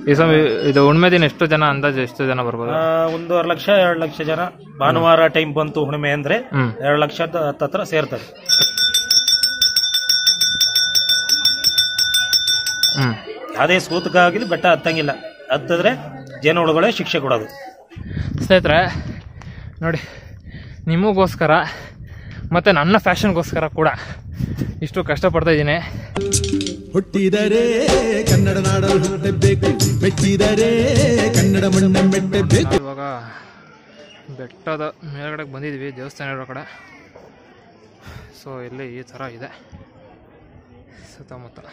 ಈ ಸ್ವಾಮಿ ಇದು ಹುಣ್ಮೆ ದಿನ ಎಷ್ಟು ಜನ ಅಂದಾಜು ಎಷ್ಟು ಜನ ಬರ್ಬೋದು ಆ, ಒಂದೂವರೆ ಲಕ್ಷ ಎರಡು ಲಕ್ಷ ಜನ ಭಾನುವಾರ ಟೈಮ್ ಬಂತು ಹುಣ್ಣಿಮೆ ಅಂದ್ರೆ ಹ್ಮ್ ಎರಡು ಲಕ್ಷ ಹತ್ತತ್ರ ಸೇರ್ತಾರೆ ಹ್ಮ್ ಯಾವುದೇ ಸೂತಕ ಆಗಲಿ ಬೆಟ್ಟ ಹತ್ತಂಗಿಲ್ಲ ಹತ್ತಿದ್ರೆ ಜೇನುಹುಳುಗಳೇ ಶಿಕ್ಷೆ ಕೊಡೋದು ಸ್ನೇಹಿತರೆ ನೋಡಿ ನಿಮಗೋಸ್ಕರ ಮತ್ತು ನನ್ನ ಫ್ಯಾಷನ್ಗೋಸ್ಕರ ಕೂಡ ಇಷ್ಟು ಕಷ್ಟಪಡ್ತಾ ಇದ್ದೀನಿ ಹುಟ್ಟಿದರೆ ಕನ್ನಡ ನಾಡಲು ಹುಟ್ಟಬೇಕು ಮೆಚ್ಚಿದರೆ ಕನ್ನಡ ಮಣ್ಣ ಮೆಟ್ಟಬೇಕು ಇವಾಗ ಬೆಟ್ಟದ ಮೇಲ್ಗಡೆಗೆ ಬಂದಿದ್ದೀವಿ ದೇವಸ್ಥಾನ ಇರೋ ಕಡೆ ಸೊ ಇಲ್ಲಿ ಈ ಥರ ಇದೆ ಸುತ್ತಮುತ್ತ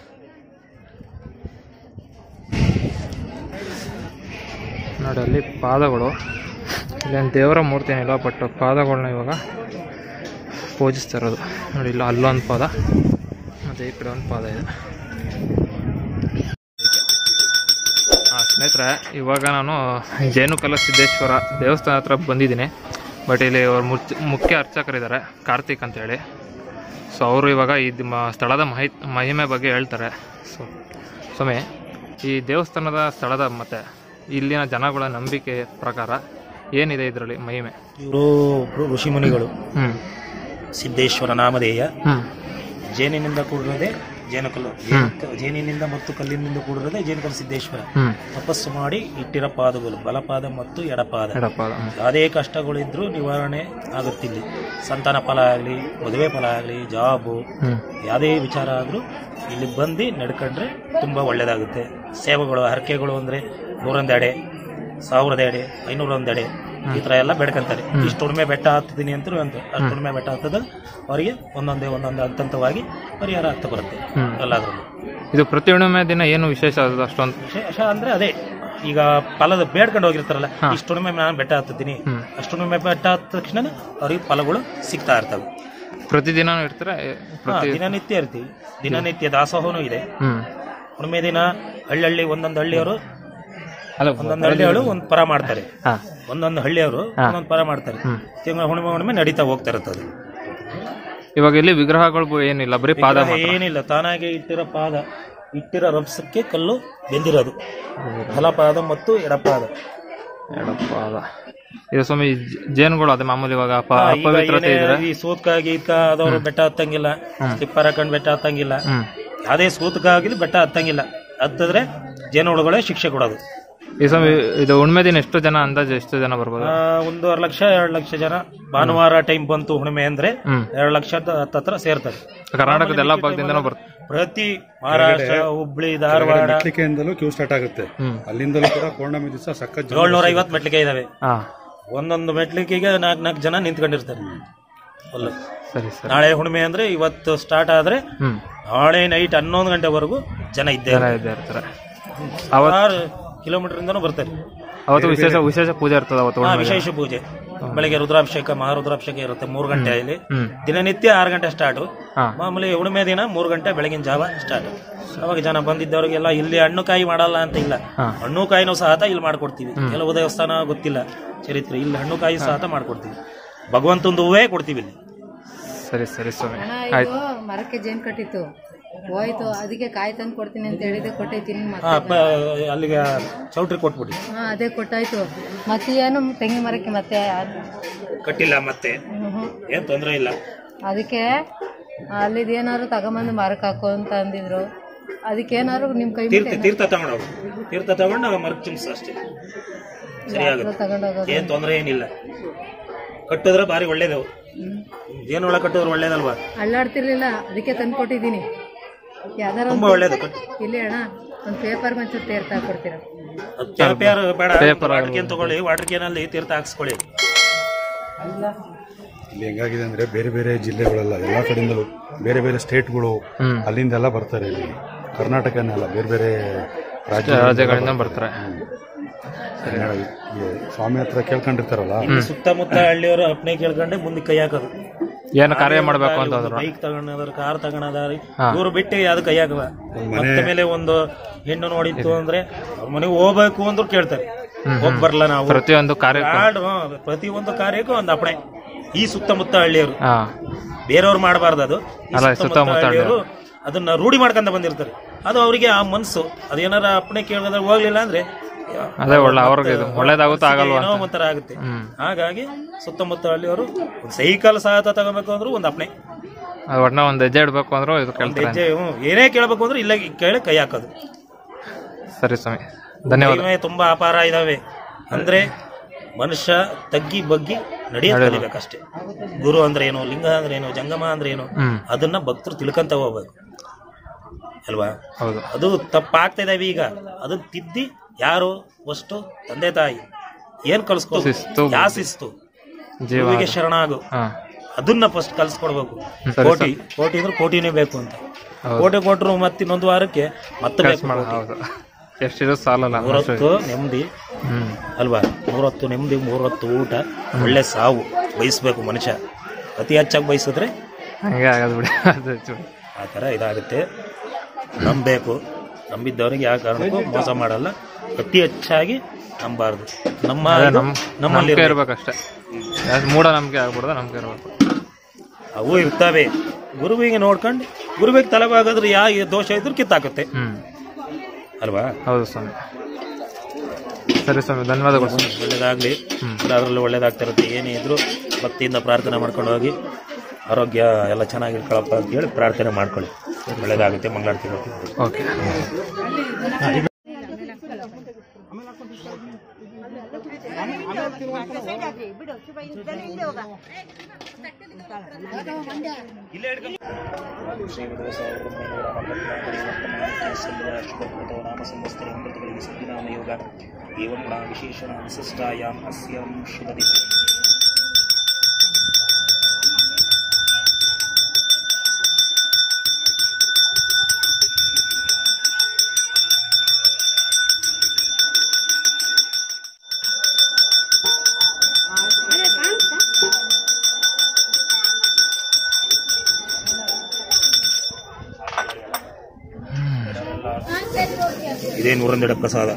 ನೋಡಿ ಅಲ್ಲಿ ಪಾದಗಳು ಇಲ್ಲೇನು ದೇವರ ಮೂರ್ತಿ ಏನಿಲ್ಲ ಬಟ್ ಪಾದಗಳನ್ನ ಇವಾಗ ಪೂಜಿಸ್ತಾ ಇರೋದು ನೋಡಿ ಇಲ್ಲ ಅಲ್ಲೊಂದು ಪಾದ ಮತ್ತು ಈ ಕಡೆ ಒಂದು ಪಾದ ಇದೆ ಹಾಂ ಸ್ನೇಹಿತರೆ ಇವಾಗ ನಾನು ಜೇನುಕಲ ಸಿದ್ದೇಶ್ವರ ದೇವಸ್ಥಾನ ಹತ್ರ ಬಂದಿದ್ದೀನಿ ಬಟ್ ಇಲ್ಲಿ ಅವ್ರ ಮುಚ್ ಮುಖ್ಯ ಅರ್ಚಕರಿದ್ದಾರೆ ಕಾರ್ತಿಕ್ ಅಂತೇಳಿ ಸೊ ಅವರು ಇವಾಗ ಇದು ಮ- ಸ್ಥಳದ ಮಹಿ ಮಹಿಮೆ ಬಗ್ಗೆ ಹೇಳ್ತಾರೆ ಸೊ ಸ್ವಾಮಿ ಈ ದೇವಸ್ಥಾನದ ಸ್ಥಳದ ಮತ್ತು ಇಲ್ಲಿನ ಜನಗಳ ನಂಬಿಕೆ ಪ್ರಕಾರ ಏನಿದೆ ಇದರಲ್ಲಿ ಮಹಿಮೆ ಇವರು ಒಬ್ರು ಋಷಿ ಮುನಿಗಳು ಹ್ಞೂ ಸಿದ್ದೇಶ್ವರ ನಾಮಧೇಯ ಹ್ಞೂ ಜೇನಿನಿಂದ ಕೂಡಿರೋದೇ ಜೇನುಕಲ್ಲು ಜೇನು- ಜೇನಿನಿಂದ ಮತ್ತು ಕಲ್ಲಿನಿಂದ ಕೂಡಿರೋದೇ ಜೇನುಕಲ್ಲು ಸಿದ್ದೇಶ್ವರ ಹ್ಞೂ ತಪಸ್ಸು ಮಾಡಿ ಇಟ್ಟಿರೋ ಪಾದಗಳು ಬಲಪಾದ ಮತ್ತು ಎಡಪಾದ ಎಡಪ್ಪ ಅದು. ಹ್ಮ್. ಯಾವುದೇ ಕಷ್ಟಗಳಿದ್ರೂ ನಿವಾರಣೆ ಆಗುತ್ತಿಲ್ಲಿ ಸಂತಾನ ಫಲ ಆಗಲಿ ಮದುವೆ ಫಲ ಆಗಲಿ ಜಾಬು ಹ್ಞೂ ಯಾವುದೇ ವಿಚಾರ ಆದರೂ ಇಲ್ಲಿ ಬಂದು ನಡ್ಕೊಂಡ್ರೆ ತುಂಬ ಒಳ್ಳೇದಾಗುತ್ತೆ ಸೇವೆಗಳು ಹರಕೆಗಳು ಅಂದರೆ ನೂರೊಂದು ಎಡೆ ಸಾವಿರದ ಎಡೆ ಐನೂರೊಂದು ಎಡೆ ಈ ಥರ ಎಲ್ಲ ಬೆಡ್ಕೊಂತಾರೆ ಇಷ್ಟು ಉಣ್ಮೆ ಬೆಟ್ಟ ಹತ್ತಿದ್ದೀನಿ ಅಂತ ಅಂತ ಅಷ್ಟು ಉಣ್ಮೆ ಬೆಟ್ಟ ಹತ್ತದ ಅವರಿಗೆ ಒಂದೊಂದೇ ಒಂದೊಂದು ಹಂತಂತವಾಗಿ ಪರಿಹಾರ ಆಗ್ತಾ ಬರುತ್ತೆ ಹ್ಮ್. ಎಲ್ಲಾದ್ರಲ್ಲೂ ಇದು ಪ್ರತಿ ಹುಣ್ಣಿಮೆ ದಿನ ಏನು ವಿಶೇಷ ಅದು ಅಷ್ಟೊಂದು ವಿಶೇಷ ಅಂದ್ರೆ ಅದೇ ಈಗ ಫಲದ ಬೇಡ್ಕೊಂಡು ಹೋಗಿರ್ತಾರಲ್ಲ ಇಷ್ಟು ಉಣ್ಮೆ ನಾನು ಬೆಟ್ಟ ಹತ್ತಿದ್ದೀನಿ ಹ್ಮ್. ಅಷ್ಟು ಉಣ್ಮೆ ಬೆಟ್ಟ ಹತ್ತ ತಕ್ಷಣ ಅವ್ರಿಗೆ ಫಲಗಳು ಸಿಗ್ತಾ ಇರ್ತವೆ ಪ್ರತಿದಿನ ಇರ್ತಾರೆ ಹಾ, ಪ್ರತಿ ದಿನನಿತ್ಯ ಇರ್ತೀವಿ ದಿನನಿತ್ಯ ದಾಸೋಹನೂ ಇದೆ ಹ್ಞೂ ಹುಣ್ಮೆ ದಿನ ಹಳ್ಳಿ ಒಂದೊಂದು ಹಳ್ಳಿಯವರು ಅಲ್ಲ ಒಂದೊಂದು ಹಳ್ಳಿಯವರು ಒಂದು ಪರ ಮಾಡ್ತಾರೆ ಹಾಂ ಒಂದೊಂದು ಹಳ್ಳಿಯವರು ಒಂದೊಂದು ಪರ ಮಾಡ್ತಾರೆ ಹ್ಮ್. ತಿಂಗಳ ಹುಣ್ಣಿಮೆ ಹುಣ್ಣಿಮೆ ನಡೀತಾ ಹೋಗ್ತಾ ಇರ್ತದೆ ಇವಾಗ ಇಲ್ಲಿ ವಿಗ್ರಹಗಳು ಏನಿಲ್ಲ ಬರೀ ಪಾದ ಮಾತ್ರ ಏನಿಲ್ಲ ತಾನಾಗೆ ಇಟ್ಟಿರೋ ಪಾದ ಇಟ್ಟಿರೋ ರಭಸಕ್ಕೆ ಕಲ್ಲು ಬೆಂದಿರೋದು ಬಲಪಾದ ಮತ್ತು ಎಡಪಾದ ಎಡಪಾದ ಇದು ಸ್ವಾಮಿ ಜ- ಜೇನುಗಳು ಅದೇ ಮಾಮೂಲಿ ಇವಾಗ ಅಪ- ಹಾ, ಈಗ ಅಪವಿತ್ರತೆ ಏನೇ ಇದ್ರೆ ಈ ಸೂತ್ಕ ಗೀತ್ಕ ಆದವರು ಬೆಟ್ಟ ಹತ್ತಂಗಿಲ್ಲ ಸ್ಲಿಪ್ಪರ್ ಹಾಕೊಂಡು ಬೆಟ್ಟ ಹತ್ತಂಗಿಲ್ಲ ಹ್ಮ್ ಯಾವುದೇ ಸೂತಕ ಆಗಲಿ ಬೆಟ್ಟ ಹತ್ತಂಗಿಲ್ಲ ಹತ್ತಿದ್ರೆ ಜೇನುಹುಳುಗಳೇ ಶಿಕ್ಷೆ ಕೊಡೋದು ಈ ಸ್ವಾಮಿ ಇದು ಹುಣ್ಮೆ ದಿನ ಎಷ್ಟು ಜನ ಅಂದಾಜು ಎಷ್ಟು ಜನ ಬರ್ಬೋದು ಆ, ಒಂದೂವರೆ ಲಕ್ಷ ಎರಡು ಲಕ್ಷ ಜನ ಭಾನುವಾರ ಟೈಮ್ ಬಂತು ಹುಣ್ಣಿಮೆ ಅಂದ್ರೆ ಹ್ಮ್ ಎರಡು ಲಕ್ಷದ ಹತ್ತತ್ರ ಸೇರ್ತಾರೆ ಕರ್ನಾಟಕದ ಎಲ್ಲಾ ಭಾಗದಿಂದನೂ ಬರ್ತಾರೆ ಪ್ರತಿ ಮಹಾರಾಷ್ಟ್ರ ಹುಬ್ಳಿ ಧಾರವಾಡ ಮೆಟ್ಲಿಕೆಯಿಂದಲೂ ಕ್ಯೂ ಸ್ಟಾರ್ಟ್ ಆಗುತ್ತೆ ಹ್ಮ್ ಅಲ್ಲಿಂದಲೂ ಕೂಡ ಪೌರ್ಣಮಿ ದಿವಸ ಸಖತ್ ಜನ ಏಳ್ನೂರ ಐವತ್ತು ಮೆಟ್ಲಿಕೆ ಇದಾವೆ ಹಾ ಒಂದೊಂದು ಮೆಟ್ಲಿಕೆಗೆ ನಾಲ್ಕು ನಾಲ್ಕು ಜನ ನಿಂತ್ಕೊಂಡಿರ್ತಾರೆ ಅಲ್ಲ ಸರಿ ಸರಿ ನಾಳೆ ಹುಣ್ಣಿಮೆ ಅಂದ್ರೆ ಇವತ್ತು ಸ್ಟಾರ್ಟ್ ಆದ್ರೆ ಹ್ಮ್ ನಾಳೆ ನೈಟ್ ಹನ್ನೊಂದು ಗಂಟೆವರೆಗೂ ಜನ ಇದ್ದೇ ಜನ ಇದ್ದೇ ಇರ್ತಾರೆ ಅವತ್ತು ಆರು ಕಿಲೋಮೀಟರ್ ಇಂದನೂ ಬರ್ತಾರೆ ಅವತ್ತು ವಿಶೇಷ ವಿಶೇಷ ಪೂಜೆ ಇರ್ತದೆ ಅವತ್ತು ಹಾ, ಹುಣ್ಮೆ ದಿನ. ವಿಶೇಷ ಪೂಜೆ ಬೆಳಗ್ಗೆ ರುದ್ರಾಭಿಷೇಕ ಮಹಾರುದ್ರಾಭಿಷೇಕ ಇರುತ್ತೆ ಮೂರು ಗಂಟೆಯಲ್ಲಿ ಹ್ಮ್ ದಿನನಿತ್ಯ ಆರು ಗಂಟೆ ಸ್ಟಾರ್ಟ್ ಹಾ ಮಾಮೂಲಿ ಹುಣ್ಣಿಮೆ ದಿನ ಮೂರು ಗಂಟೆ ಬೆಳಗಿನ ಜಾವ ಸ್ಟಾರ್ಟ್ ಅವಾಗ ಜನ ಬಂದಿದ್ದವರಿಗೆಲ್ಲ ಇಲ್ಲಿ ಹಣ್ಣು ಕಾಯಿ ಮಾಡಲ್ಲ ಅಂತ ಇಲ್ಲ ಹಾ. ಹಣ್ಣು ಕಾಯಿನೂ ಸಹ ಇಲ್ಲಿ ಮಾಡ್ಕೊಡ್ತೀವಿ ಕೆಲವು ದೇವಸ್ಥಾನ ಗೊತ್ತಿಲ್ಲ ಚರಿತ್ರೆ ಇಲ್ಲಿ ಹಣ್ಣು ಕಾಯಿ ಸಹ ಮಾಡ್ಕೊಡ್ತೀವಿ ಭಗವಂತಂದು ಹೂವೇ ಕೊಡ್ತೀವಿ ಇಲ್ಲಿ ಸರಿ ಸರಿ ಸ್ವಾಮಿ ಅಣ್ಣ ಆಯ್ತು ಇದು ಮರಕ್ಕೆ ಜೇನ್ ಕಟ್ಟಿತ್ತು ಹೋಯ್ತು ಅದಕ್ಕೆ ಕಾಯಿ ತಂದು ಕೊಡ್ತೀನಿ ಅಂತ ಹೇಳಿದೆ ಕೊಟ್ಟೈತೀನಿ ಹಾ, ಮತ್ತೆ ಪ- ಅಲ್ಲಿಗೆ ಚೌಟ್ರಿ ಕೊಟ್ಬಿಡಿ ಹಾ ಅದೇ ಕೊಟ್ಟಾಯ್ತು ಮತ್ತೆ ಏನು ತೆಂಗಿನ ಮರಕ್ಕೆ ಮತ್ತೆ ಅದ್- ಕಟ್ಟಿಲ್ಲ ಮತ್ತೆ ಹ್ಮ್ ಹ್ಮ್. ಏನ್ ತೊಂದರೆ ಇಲ್ಲ ಅದಕ್ಕೆ ಅಲ್ಲಿದ್ ಏನಾದ್ರು ತಗೊಂಬಂದು ಮರಕ್ಕೆ ಹಾಕೋ ಅಂತ ಅಂದಿದ್ರು ಅದಕ್ಕೆ ಏನಾದ್ರು ನಿಮ್ ಕೈ ತೀರ್ಥ ತೀರ್ಥ ತಗೊಂಡೋಗು ತೀರ್ಥ ತಗೊಂಡು ಮರಕ್ ಚಿಮ್ಸ ಅಷ್ಟೇ ಸರಿಯಾಗುತ್ತೆ ತಗೊಂಡೋಗೋದು ಏನ್ ತೊಂದರೆ ಏನಿಲ್ಲ ಕಟ್ಟಿದ್ರೆ ಭಾರಿ ಒಳ್ಳೇದು ಜೇನುಹುಳ ಕಟ್ಟಿದ್ರೆ ಒಳ್ಳೇದಲ್ವಾ ಅಳ್ಳಾಡ್ತಿರ್ಲಿಲ್ಲ ಅದಕ್ಕೆ ತಂದು ಕೊಟ್ಟಿದ್ದೀನಿ ಯಾವ್ದಾರ ತುಂಬಾ ಒಳ್ಳೇದು ಕಟ್ ಇಲ್ಲಿ ಅಣ್ಣ ಒಂದು ಪೇಪರ್ ಒಂಚೂರು ತೇರ್ತ ಹಾಕೊಡ್ತೀರ ಪೇಪರ್ ಬೇಡ Paper ವಾಟರ್ ಕ್ಯಾನ್ ತಗೊಳ್ಳಿ ವಾಟರ್ ಕ್ಯಾನ್ ಅಲ್ಲಿ ತೀರ್ಥ ಹಾಕ್ಸ್ಕೊಳ್ಳಿ ಇಲ್ಲಿ ಹೆಂಗಾಗಿದೆ ಅಂದ್ರೆ ಬೇರೆ ಬೇರೆ ಜಿಲ್ಲೆಗಳೆಲ್ಲ ಎಲ್ಲಾ ಕಡೆಯಿಂದಲೂ ಬೇರೆ ಬೇರೆ ಸ್ಟೇಟ್ಗಳು ಹ್ಮ್ ಅಲ್ಲಿಂದೆಲ್ಲ ಬರ್ತಾರೆ ಇಲ್ಲಿ ಕರ್ನಾಟಕನೇ ಅಲ್ಲ ಬೇರೆ ಬೇರೆ ರಾಜ್ಯ ರಾಜ್ಯಗಳಿಂದ ಬರ್ತಾರೆ ಸ್ವಾಮಿ ಹತ್ರ ಕೇಳ್ಕೊಂಡಿರ್ತಾರಲ್ಲ ಇಲ್ಲಿ ಸುತ್ತಮುತ್ತ ಹಳ್ಳಿಯವರು ಅಪ್ನೆ ಕೇಳ್ಕೊಂಡೆ ಮುಂದೆ ಕೈ ಹಾಕೋದು ಏನು ಕಾರ್ಯ ಮಾಡ್ಬೇಕು ಅಂತ ಹೋದ್ರು ಬೈಕ್ ತಗೊಂಡಾರ ಕಾರ್ ತಗೊಂಡಾರ ಹಾ. ಇವ್ರು ಬಿಟ್ಟು ಯಾವ್ದು ಕೈ ಹಾಕವ ಮತ್ತೆ ಮೇಲೆ ಒಂದು ಹೆಣ್ಣು ನೋಡಿತ್ತು ಅಂದ್ರೆ ಅವ್ರ ಮನೆಗೆ ಹೋಗ್ಬೇಕು ಅಂದ್ರು ಕೇಳ್ತಾರೆ ಹೋಗ್ ಬರಲ್ಲ ನಾವು ಪ್ರತಿಯೊಂದು ಕಾರ್ಯ ಕಾಡು ಪ್ರತಿ ಒಂದು ಕಾರ್ಯಕ್ಕೂ ಒಂದು ಅಪ್ಪಣೆ ಈ ಸುತ್ತಮುತ್ತ ಹಳ್ಳಿಯವರು ಹಾ ಬೇರೆಯವ್ರು ಮಾಡಬಾರ್ದು ಅದು ಈ ಅಲ್ಲ, ಸುತ್ತಮುತ್ತ ಸುತ್ತಮುತ್ತ ಹಳ್ಳಿಯವರು ಅದನ್ನ ರೂಢಿ ಮಾಡ್ಕೊಂಡ ಬಂದಿರ್ತಾರೆ ಅದು ಅವರಿಗೆ ಆ ಮನಸ್ಸು ಅದೇನಾರ ಅಪ್ಪಣೆ ಕೇಳಿದ್ರೆ ಹೋಗ್ಲಿಲ್ಲ ಅಂದ್ರೆ ಅದೇ ಒಳ್ಳೆ ಅವ್ರಿಗೆ ಇದು ಒಳ್ಳೇದಾಗುತ್ತಾ ಆಗಲ್ವಾ ಏನೋ ಒಂಥರ ಆಗುತ್ತೆ ಹಾಗಾಗಿ ಸುತ್ತಮುತ್ತ ಹಳ್ಳಿಯವರು ಒಂದು ಸೈಕಲ್ ಸಹಾಯತ ತಗೋಬೇಕು ಅಂದ್ರೂ ಒಂದು ಅಪ್ಪಣೆ ಅದು ಒಟ್ನ ಒಂದು ಹೆಜ್ಜೆ ಇಡಬೇಕು ಅಂದ್ರೂ ಇದು ಒಂದು ಕೇಳ್ತಾರೆ ಹೆಜ್ಜೆ ಹ್ಮ್, ಏನೇ ಕೇಳಬೇಕು ಅಂದ್ರೆ ಇಲ್ಲ ಕೇಳಿ ಕೈ ಹಾಕೋದು ಸರಿ ಸ್ವಾಮಿ ಧನ್ಯವಾದ ಮಹಿಮೆ ತುಂಬಾ ಅಪಾರ ಇದಾವೆ ಅಂದ್ರೆ ಮನುಷ್ಯ ತಗ್ಗಿ ಬಗ್ಗಿ ನಡೆಯೋದು ಕಲಿಬೇಕಷ್ಟೇ ಗುರು ಅಂದ್ರೆ ಏನು ಲಿಂಗ ಅಂದ್ರೆ ಏನು ಜಂಗಮ ಅಂದ್ರೆ ಏನು ಹ್ಮ್ ಅದನ್ನ ಭಕ್ತರು ತಿಳ್ಕೊಂತ ಹೋಗ್ಬೇಕು ಅಲ್ವಾ ಹೌದು ಅದು ತಪ್ಪಾಗ್ತಾ ಇದಾವೆ ಈಗ ಅದು ತಿದ್ದಿ ಯಾರು ಅಷ್ಟು ತಂದೆ ತಾಯಿ ಏನ್ ಕಲ್ಸ್ಕೊ ಶಿಸ್ತು. ಯಾ ಶಿಸ್ತು ಜೀವ ಗುರುವಿಗೆ ಶರಣಾಗು ಹಾ ಅದನ್ನ ಫಸ್ಟ್ ಕಲ್ಸ್ಕೊಡ್ಬೇಕು ಸರಿ, ಕೋಟಿ ಕೋಟಿ ಅಂದ್ರೆ ಕೋಟಿನೇ ಬೇಕು ಅಂತ ಕೋಟಿ ಕೊಟ್ರು ಮತ್ತೆ ಇನ್ನೊಂದು ವಾರಕ್ಕೆ ಮತ್ತೆ ಬೇಕು ಮಾಡ ಕೋಟಿ. ಹೌದು ಎಷ್ಟಿರೋ ಸಾಲಲ್ಲ ಮೂರೊತ್ತು ನೆಮ್ಮದಿ ಹ್ಮ್ ಅಲ್ವಾ ಮೂರೊತ್ತು ನೆಮ್ಮದಿ ಮೂರೊತ್ತು ಊಟ ಒಳ್ಳೆ ಸಾವು ಬಯಸ್ಬೇಕು ಮನುಷ್ಯ ಅತಿ ಹೆಚ್ಚಾಗಿ ಬಯಸಿದ್ರೆ ಹಂಗೆ ಆಗೋದು ಬಿಡಿ ಅದು ಹೆಚ್ಚು ಬಿಡಿ. ಆ ಥರ ಇದಾಗುತ್ತೆ ನಂಬಬೇಕು ನಂಬಿದ್ದವರಿಗೆ ಯಾವ ಕಾರಣಕ್ಕೂ ಮೋಸ ಮಾಡಲ್ಲ ಅತಿ ಹೆಚ್ಚಾಗಿ ನಂಬಾರ್ದು ನಮ್ಮ ಅದೇ ಇದು ನಮ್ ನಮ್ಮಲ್ಲಿ ನಂಬಿಕೆ ಇರ್ಬೇಕು. ಇರ್ಬೇಕಷ್ಟೇ ಜಾಸ್ತಿ ಮೂಢ ನಂಬಿಕೆ ಆಗ್ಬಿಡ್ದ ನಂಬಿಕೆ ಇರ್ಬೇಕು ಅವು ಇರ್ತವೆ ಗುರುವಿಗೆ ನೋಡ್ಕೊಂಡು ಗುರುವಿಗೆ ತಲೆಬಾಗಾದ್ರೆ ಯಾವ ದೋಷ ಇದ್ರೂ ಕಿತ್ತಾಕುತ್ತೆ ಹ್ಮ್ ಅಲ್ವಾ ಹೌದು ಸ್ವಾಮಿ ಸರಿ ಸ್ವಾಮಿ ಧನ್ಯವಾದಗಳು ಸ್ವಾಮಿ ಒಳ್ಳೇದಾಗ್ಲಿ ಅದರಲ್ಲೂ ಒಳ್ಳೇದಾಗ್ತಾ ಇರುತ್ತೆ ಏನೇ ಇದ್ರು ಭಕ್ತಿಯಿಂದ ಪ್ರಾರ್ಥನೆ ಮಾಡ್ಕೊಂಡು ಹೋಗಿ ಆರೋಗ್ಯ ಎಲ್ಲ ಚೆನ್ನಾಗಿರ್ಕೊಳಪ್ಪ ಅಂತ ಹೇಳಿ ಪ್ರಾರ್ಥನೆ ಮಾಡ್ಕೊಳ್ಳಿ ಒಳ್ಳೇದಾಗುತ್ತೆ ಮಂಗಳಾರತಿ ಬರ್ತೀವಿ ಓಕೆ ವಿಶೇಷಣ ವಿಶಿಷ್ಟಾಯಾಮ್ ಅಸ್ಯಾಂ ಶುಭದಿ ಇದೇ ನೂರೊಂದೆಡೆ ಪ್ರಸಾದ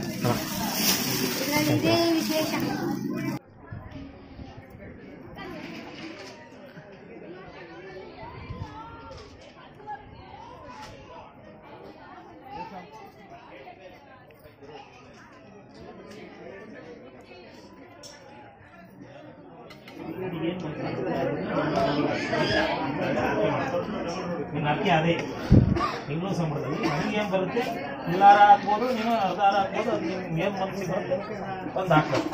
ನಿನ್ನ ಅಕ್ಕಿ ಅದೇ ತಿಂಗಳು ಸಂಬಳದಲ್ಲಿ ನನಗೆ ಏನು ಬರುತ್ತೆ ಎಲ್ಲಾರ ಹಾಕ್ಬೋದು ನೀನು ಅರ್ಧ ಹಾರ ಹಾಕ್ಬೋದು ಅದು ನಿಮ್ಗೆ ಏನು ಮನಸ್ಸಿಗೆ ಬರುತ್ತೆ ಒಂದು ಹಾಕ್ಬೇಕು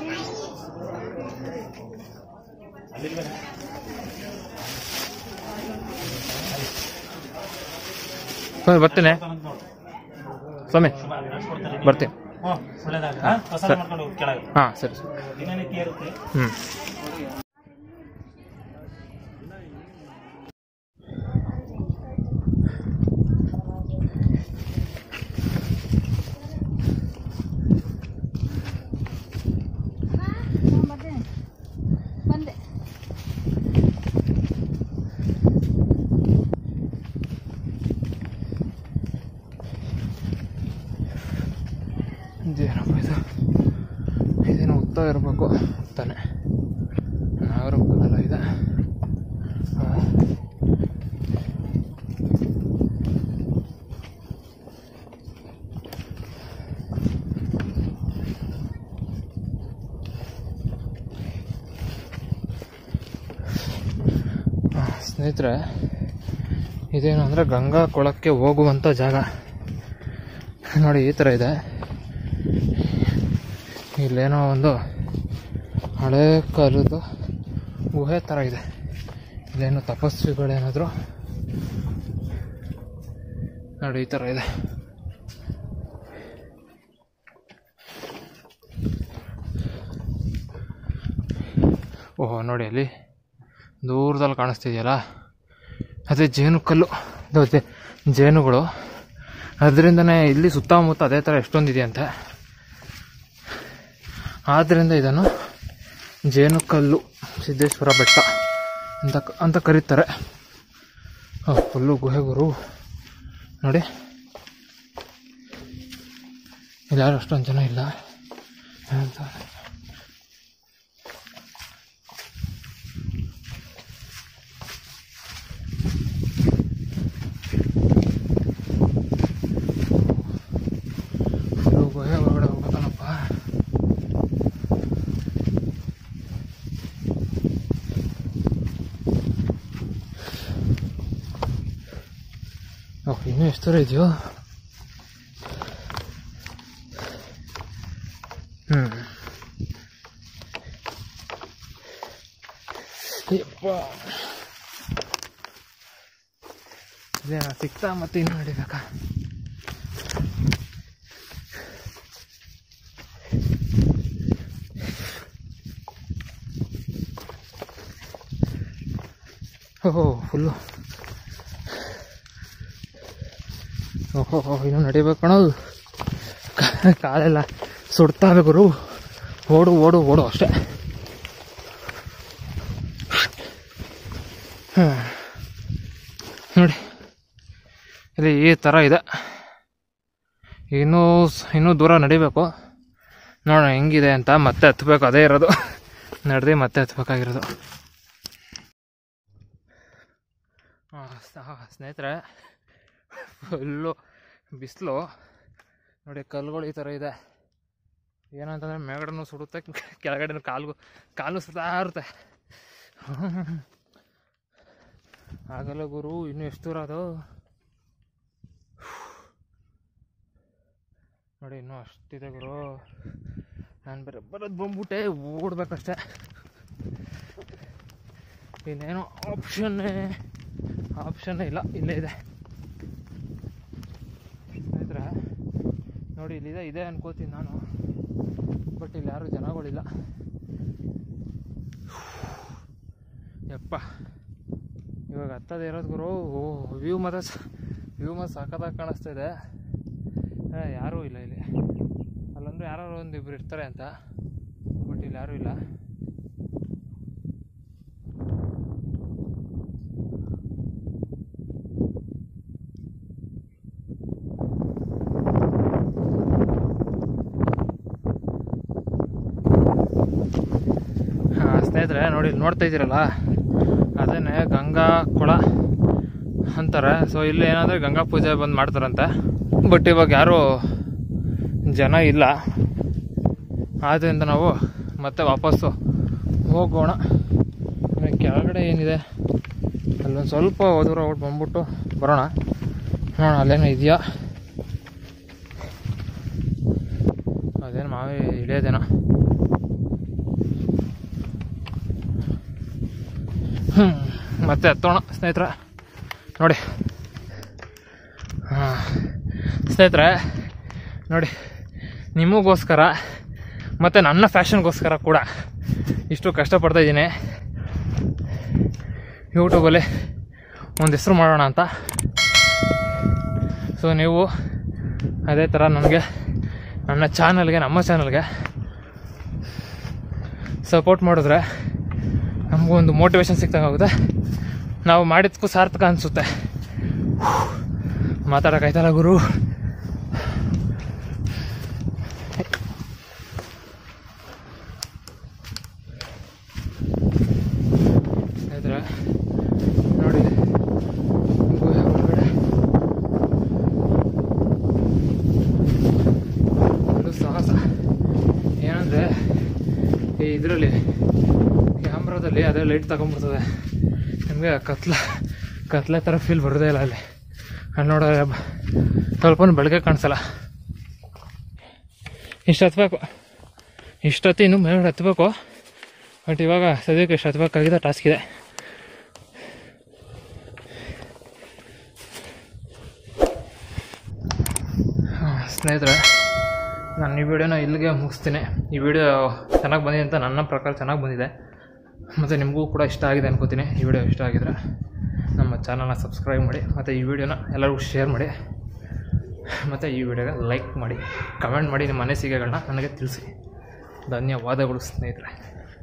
ಅಲ್ಲಿರ್ಬೇಕು ಸ್ವಾಮಿ ಬರ್ತೀನಿ ನೋಡು ಸ್ವಾಮಿ ನಡ್ಸ್ಕೊಡ್ತಾರೆ ಬರ್ತೀನಿ ಹ್ಞೂ ಒಳ್ಳೇದಾಗ ಹಾಂ ಪ್ರಸಾದ ಮಾಡ್ಕೊಂಡು ಹೋಗಿ ಕೆಳಗೆ ಹಾಂ ಸರಿ ಸರಿ ದಿನನಿತ್ಯ ಇರುತ್ತೆ ಹ್ಞೂ ಇದೇನಪ್ಪ ಇದು ಇದೇನೋ ಉದ್ದ ಇರಬೇಕು ತಾನೆ ನಾಗರ ಬರಲ್ಲ ಇದೆ ಆ. ಆ, ಸ್ನೇಹಿತರೆ ಇದೇನು ಅಂದರೆ ಗಂಗಾ ಕೊಳಕ್ಕೆ ಹೋಗುವಂಥ ಜಾಗ ನೋಡಿ ಈ ಥರ ಇದೆ ಇಲ್ಲೇನೋ ಒಂದು ಹಳೆ ಕಾಲದ ಗುಹೆ ಥರ ಇದೆ ಇಲ್ಲೇನೋ ತಪಸ್ವಿಗಳೇನಾದರೂ ನೋಡಿ ಈ ಥರ ಇದೆ ಓಹೋ ನೋಡಿ ಅಲ್ಲಿ ದೂರದಲ್ಲಿ ಕಾಣಿಸ್ತಿದೆಯಲ್ಲ ಅದೇ ಜೇನು ಕಲ್ಲು ಇದು ಜೇ- ಜೇನುಗಳು ಅದರಿಂದನೇ ಇಲ್ಲಿ ಸುತ್ತಮುತ್ತ ಅದೇ ಥರ ಎಷ್ಟೊಂದಿದೆಯಂತೆ ಆದ್ದರಿಂದ ಇದನ್ನು ಜೇನುಕಲ್ಲು ಸಿದ್ದೇಶ್ವರ ಬೆಟ್ಟ ಅಂತ ಅಂತ ಕರೀತಾರೆ ಫುಲ್ಲು ಗುಹೆ ಗುರು ನೋಡಿ ಇಲ್ಲಿ ಯಾರು ಅಷ್ಟೊಂದು ಜನ ಇಲ್ಲ ಅಂತ ಎಷ್ಟು ದೂರ ಇದೆಯೋ ಹ್ಞೂ ಯಪ್ಪ ಇದೇನ ಸಿಗ್ತಾ ಮತ್ತೆ ಇನ್ನು ನಡಿಬೇಕಾ ಓಹೋ ಫುಲ್ಲು ಓಹೋ ಇನ್ನು ನಡಿಬೇಕು ಕಣದು ಕಾಲೆಲ್ಲ ಸುಡ್ತಾವೆ ಗುರು ಓಡು ಓಡು ಓಡು ಅಷ್ಟೇ ಹ್ಮ್. ನೋಡಿ ಇಲ್ಲಿ ಈ ಥರ ಇದೆ ಇನ್ನೂ ಸ್- ಇನ್ನೂ ದೂರ ನಡಿಬೇಕು ನೋಡೋಣ ಹೆಂಗಿದೆ ಅಂತ ಮತ್ತೆ ಹತ್ಬೇಕು ಅದೇ ಇರೋದು ನಡೆದು ಮತ್ತೆ ಹತ್ಬೇಕಾಗಿರೋದು ಆ, ಸ- ಸ್ನೇಹಿತರೆ ಫುಲ್ಲು ಬಿಸಿಲು ನೋಡಿ ಕಲ್ಲುಗಳು ಈ ಥರ ಇದೆ ಏನಂತಂದರೆ ಮೇಲ್ಗಡೆನೂ ಸುಡುತ್ತೆ ಕೆಳಗಡೆನೂ ಕಾಲು ಕಾಲು ಸುತ್ತಾ ಇರುತ್ತೆ ಆಗಲ್ಲ ಗುರು ಇನ್ನೂ ಎಷ್ಟು ದೂರ ಅದು ನೋಡಿ ಇನ್ನೂ ಅಷ್ಟಿದೆ ಗುರು ನಾನು ಬೇರೆ ಬರೋದು ಬಂದ್ಬಿಟ್ಟೆ ಓಡ್ಬೇಕಷ್ಟೆ ಇನ್ನೇನು ಆಪ್ಷನ್ನೇ ಆಪ್ಷನ್ನೇ ಇಲ್ಲ ಇಲ್ಲೇ ಇದೆ ಸ್ನೇಹಿತರೆ ನೋಡಿ ಇಲ್ಲಿದೆ ಇದೆ ಅನ್ಕೋತೀನಿ ನಾನು ಬಟ್ ಇಲ್ಲಿ ಯಾರು ಜನಗಳಿಲ್ಲ ಯಪ್ಪ ಇವಾಗ ಹತ್ತದ ಇರೋದು ಗುರು ಓ ವ್ಯೂ ಮಾತ್ರ ವ್ಯೂ ಮಾತ್ರ ಸಖತ್ತಾಗಿ ಕಾಣಿಸ್ತಾ ಇದೆ ಏ, ಯಾರೂ ಇಲ್ಲ ಇಲ್ಲಿ ಅಲ್ಲಂದ್ರೆ ಯಾರೋ ಒಂದು ಇಬ್ರು ಇರ್ತಾರೆ ಅಂತ ಬಟ್ ಇಲ್ಲಿ ಯಾರೂ ಇಲ್ಲ ಹಾಂ ಸ್ನೇಹಿತರೆ ನೋಡಿ ಇಲ್ಲಿ ನೋಡ್ತಾ ಇದ್ದೀರಲ್ಲ ಅದೇನೆ ಗಂಗಾ ಕೊಳ ಅಂತಾರೆ ಸೊ ಇಲ್ಲಿ ಏನಂದರೆ ಗಂಗಾ ಪೂಜೆ ಬಂದು ಮಾಡ್ತಾರಂತೆ ಬಟ್ ಇವಾಗ ಯಾರೂ ಜನ ಇಲ್ಲ ಆದ್ದರಿಂದ ನಾವು ಮತ್ತೆ ವಾಪಸ್ಸು ಹೋಗೋಣ ಆಮೇಲೆ ಕೆಳಗಡೆ ಏನಿದೆ ಅಲ್ಲೊಂದು ಸ್ವಲ್ಪ ದೂರ ಹೊಟ್ಟು ಬಂದ್ಬಿಟ್ಟು ಬರೋಣ ನೋಡೋಣ ಅಲ್ಲೇನೋ ಇದೆಯಾ ಅದೇನು ಮಾವಿ ಇಳಿಯೋದೇನೋ ಹ್ಞೂ ಮತ್ತೆ ಹತ್ತೋಣ ಸ್ನೇಹಿತರೆ ನೋಡಿ ಹಾಂ ಸ್ನೇಹಿತರೆ ನೋಡಿ ನಿಮಗೋಸ್ಕರ ಮತ್ತು ನನ್ನ ಫ್ಯಾಷನ್ಗೋಸ್ಕರ ಕೂಡ ಇಷ್ಟು ಕಷ್ಟಪಡ್ತಾ ಇದ್ದೀನಿ ಯೂಟ್ಯೂಬಲ್ಲಿ ಒಂದು ಹೆಸರು ಮಾಡೋಣ ಅಂತ ಸೊ ನೀವು ಅದೇ ಥರ ನನಗೆ ನನ್ನ ಚಾನಲ್ಗೆ ನಮ್ಮ ಚಾನಲ್ಗೆ ಸಪೋರ್ಟ್ ಮಾಡಿದ್ರೆ ನಮಗೂ ಒಂದು ಮೋಟಿವೇಶನ್ ಸಿಕ್ತಂಗಾಗುತ್ತೆ ನಾವು ಮಾಡಿದ್ಕೂ ಸಾರ್ಥಕ ಅನಿಸುತ್ತೆ ಮಾತಾಡೋಕ್ಕಾಯ್ತಲ್ಲ ಗುರು ಸ್ನೇಹಿತರೆ ನೋಡಿ ಗುಹೆ ಒಳಗಡೆ ಒಂದು ಸಾಹಸ ಏನಂದರೆ ಈ ಇದರಲ್ಲಿ ಕ್ಯಾಮ್ರಾದಲ್ಲಿ ಅದೇ ಲೈಟ್ ತಗೊಂಡ್ಬಿಡ್ತದೆ ನಿಮಗೆ ಕತ್ಲ ಕತ್ಲೆ ಥರ ಫೀಲ್ ಬರೋದೇ ಇಲ್ಲ ಅಲ್ಲಿ ಅಲ್ಲಿ ನೋಡಿದ್ರೆ ಬ- ಸ್ವಲ್ಪ ಬೆಳಗ್ಗೆ ಕಾಣಿಸಲ್ಲ ಇಷ್ಟು ಹತ್ಬೇಕು ಇಷ್ಟೊತ್ತು ಇನ್ನೂ ಮೇಲ್ಗಡೆ ಹತ್ಬೇಕು ಬಟ್ ಇವಾಗ ಸದ್ಯಕ್ಕೆ ಇಷ್ಟು ಹತ್ಬೇಕಾಗಿದೆ ಟಾಸ್ಕ್ ಇದೆ ಹಾ, ಸ್ನೇಹಿತರೆ ನಾನು ಈ ವಿಡಿಯೋನ ಇಲ್ಲಿಗೆ ಮುಗಿಸ್ತೀನಿ ಈ ವಿಡಿಯೋ ಚೆನ್ನಾಗಿ ಬಂದಿದೆ ಅಂತ ನನ್ನ ಪ್ರಕಾರ ಚೆನ್ನಾಗಿ ಬಂದಿದೆ ಮತ್ತು ನಿಮಗೂ ಕೂಡ ಇಷ್ಟ ಆಗಿದೆ ಅನ್ಕೋತೀನಿ ಈ ವಿಡಿಯೋ ಇಷ್ಟ ಆಗಿದ್ರೆ ನಮ್ಮ ಚಾನಲ್ನ ಸಬ್ಸ್ಕ್ರೈಬ್ ಮಾಡಿ ಮತ್ತು ಈ ವಿಡಿಯೋನ ಎಲ್ಲರಿಗೂ ಶೇರ್ ಮಾಡಿ ಮತ್ತು ಈ ವಿಡಿಯೋಗೆ ಲೈಕ್ ಮಾಡಿ ಕಮೆಂಟ್ ಮಾಡಿ ನಿಮ್ಮ ಅನಿಸಿಕೆಗಳನ್ನ ನನಗೆ ತಿಳಿಸಿ ಧನ್ಯವಾದಗಳು ಸ್ನೇಹಿತರೆ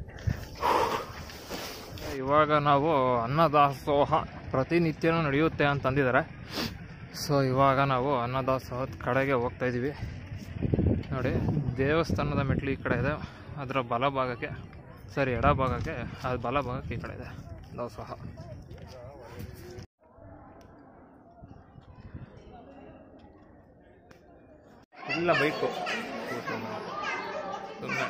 ಇವಾಗ ನಾವು ಅನ್ನದಾಸೋಹ ಪ್ರತಿನಿತ್ಯನೂ ನಡೆಯುತ್ತೆ ಅಂತ ಅಂದಿದ್ದಾರೆ ಸೊ ಇವಾಗ ನಾವು ಅನ್ನದಾಸೋಹದ ಕಡೆಗೆ ಹೋಗ್ತಾ ಇದ್ದೀವಿ ನೋಡಿ ದೇವಸ್ಥಾನದ ಮೆಟ್ಲು ಈ ಕಡೆ ಇದೆ ಅದರ ಬಲಭಾಗಕ್ಕೆ ಸರಿ ಎಡ ಭಾಗಕ್ಕೆ ಅದು ಬಲಭಾಗಕ್ಕೆ ಈ ಕಡೆ ಇದೆ ದಾಸೋಹ ಇಲ್ಲ ಬೈಕು ಸುಮ್ಮನೆ